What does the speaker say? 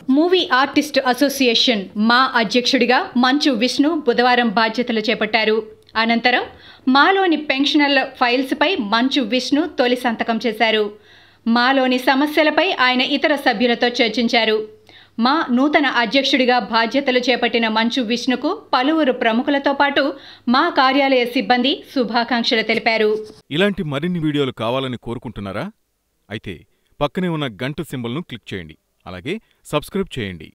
movie artist association మా అధ్యక్షుడిగా మంచు విష్ణు బుధవారం బాధ్యతలు చేపట్టారు అనంతరం మాలోని పెన్షనర్ల ఫైల్స్పై మంచు విష్ణు తొలి సంతకం చేశారు మాలోని సమస్యలపై ఆయన ఇతర సభ్యులతో చర్చించారు మా నూతన అధ్యక్షుడిగా బాధ్యతలు చేపట్టిన మంచు విష్ణుకు పలువురు ప్రముఖులతో పాటు మా కార్యాలయ సిబ్బంది శుభాకాంక్షలు తెలిపారు ఇలాంటి మరిన్ని వీడియోలు కావాలని కోరుకుంటున్నారా అయితే పక్కనే ఉన్న గంట సింబల్ను క్లిక్ చేయండి అలాగే సబ్స్క్రైబ్ చేయండి